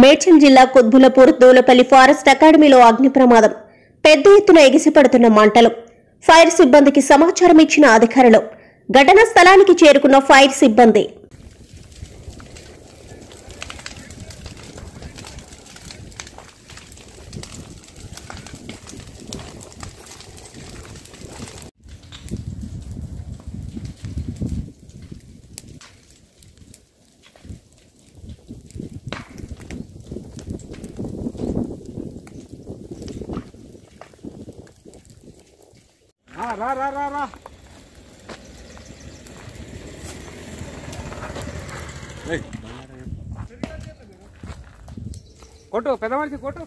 మేడ్చల్ జిల్లా కుత్బులపూర్ దూలపల్లి ఫారెస్ట్ అకాడమీలో అగ్ని ప్రమాదం పెద్ద ఎత్తున ఎగిసిపడుతున్న మంటలు ఫైర్ సిబ్బందికి సమాచారం ఇచ్చిన అధికారులు ఘటనా స్థలానికి చేరుకున్న ఫైర్ సిబ్బంది ఆ, రా రా రా రా ఏయ్, కొట్టు పెద్ద మనిషి కొట్టు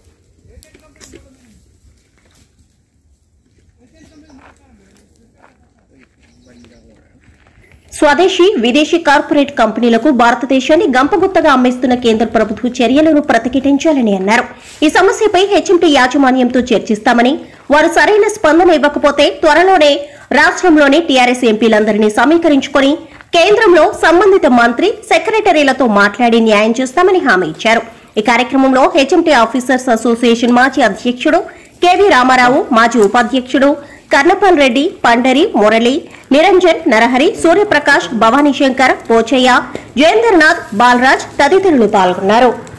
స్వదేశీ విదేశీ కార్పొరేట్ కంపెనీలకు భారతదేశాన్ని గంపగుత్తగా అమ్మేస్తున్న కేంద్ర ప్రభుత్వ చర్యలను ప్రతిఘటించాలని అన్నారు ఈ సమస్యపై హెచ్ఎంటీ యాజమాన్యంతో చర్చిస్తామని వారు సరైన స్పందన ఇవ్వకపోతే త్వరలోనే రాష్ట్రంలోని టీఆర్ఎస్ ఎంపీలందరినీ సమీకరించుకొని కేంద్రంలో సంబంధిత మంత్రి సెక్రటరీలతో మాట్లాడి న్యాయం చేస్తామని హామీ ఇచ్చారు ఈ కార్యక్రమంలో హెచ్ఎంటీ ఆఫీసర్స్ అసోసియేషన్ మాజీ అధ్యక్షుడు కెవి రామారావు మాజీ ఉపాధ్యక్షుడు కర్ణపాల్ రెడ్డి పండరి మురళి నిరంజన్ నరహరి సూర్యప్రకాష్ భవానీ శంకర్ పోచయ్య జయేంద్రనాథ్ బాలరాజ్ తదితరులు పాల్గొన్నారు